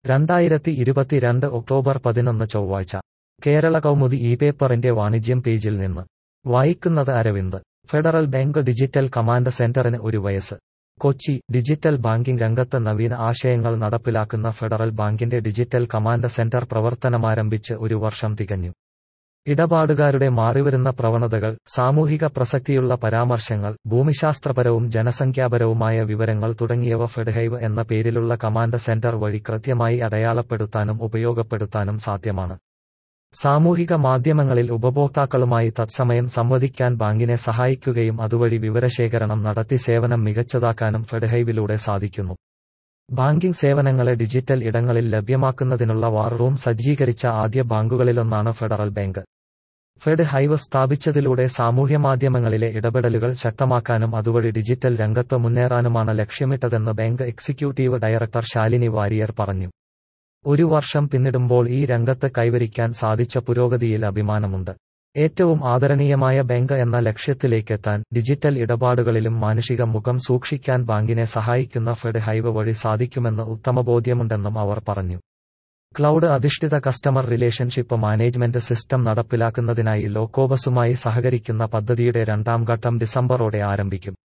രണ്ടായിരത്തി ഇരുപത്തിരണ്ട് ഒക്ടോബർ പതിനൊന്ന് ചൊവ്വാഴ്ച കേരള കൗമുദി ഇ പേപ്പറിന്റെ വാണിജ്യം പേജിൽ നിന്ന് വായിക്കുന്നത് Aravind Federal Bank digital command സെന്ററിന് ഒരു വയസ്സ് കൊച്ചി ഡിജിറ്റൽ ബാങ്കിംഗ് രംഗത്ത് നവീന ആശയങ്ങൾ നടപ്പിലാക്കുന്ന ഫെഡറൽ ബാങ്കിന്റെ ഡിജിറ്റൽ കമാൻഡ് സെന്റർ പ്രവർത്തനമാരംഭിച്ച് ഒരു വർഷം തികഞ്ഞു ഇടപാടുകാരുടെ മാറിവരുന്ന പ്രവണതകൾ സാമൂഹിക പ്രസക്തിയുള്ള പരാമർശങ്ങൾ ഭൂമിശാസ്ത്രപരവും ജനസംഖ്യാപരവുമായ വിവരങ്ങൾ തുടങ്ങിയവ ഫെഡ്ഹൈവ് എന്ന പേരിലുള്ള കമാൻഡ് സെന്റർ വഴി കൃത്യമായി അടയാളപ്പെടുത്താനും ഉപയോഗപ്പെടുത്താനും സാധ്യമാണ് സാമൂഹിക മാധ്യമങ്ങളിൽ ഉപഭോക്താക്കളുമായി തത്സമയം സംവദിക്കാൻ ബാങ്കിനെ സഹായിക്കുകയും അതുവഴി വിവരശേഖരണം നടത്തി സേവനം മികച്ചതാക്കാനും ഫെഡ്ഹൈവിലൂടെ സാധിക്കുന്നു ബാങ്കിംഗ് സേവനങ്ങളെ ഡിജിറ്റൽ ഇടങ്ങളിൽ ലഭ്യമാക്കുന്നതിനുള്ള വാർ റൂം സജ്ജീകരിച്ച ആദ്യ ബാങ്കുകളിലൊന്നാണ് ഫെഡറൽ ബാങ്ക് ഫെഡ് ഹൈവ് സ്ഥാപിച്ചതിലൂടെ സാമൂഹ്യമാധ്യമങ്ങളിലെ ഇടപെടലുകൾ ശക്തമാക്കാനും അതുവഴി ഡിജിറ്റൽ രംഗത്ത് മുന്നേറാനുമാണ് ലക്ഷ്യമിട്ടതെന്ന് bank executive director Shalini Warrier പറഞ്ഞു ഒരു വർഷം പിന്നിടുമ്പോൾ ഈ രംഗത്ത് കൈവരിക്കാൻ സാധിച്ച പുരോഗതിയിൽ അഭിമാനമുണ്ട് ഏറ്റവും ആദരണീയമായ ബാങ്ക് എന്ന ലക്ഷ്യത്തിലേക്കെത്താൻ ഡിജിറ്റൽ ഇടപാടുകളിലും മാനുഷിക മുഖം സൂക്ഷിക്കാൻ ബാങ്കിനെ സഹായിക്കുന്ന ഫെഡ് ഹൈവ് വഴി സാധിക്കുമെന്ന് ഉത്തമബോധ്യമുണ്ടെന്നും അവർ പറഞ്ഞു ക്ലൗഡ് അധിഷ്ഠിത കസ്റ്റമർ റിലേഷൻഷിപ്പ് മാനേജ്മെന്റ് സിസ്റ്റം നടപ്പിലാക്കുന്നതിനായി ലോക്കോബസുമായി സഹകരിക്കുന്ന പദ്ധതിയുടെ രണ്ടാം ഘട്ടം ഡിസംബറോടെ ആരംഭിക്കും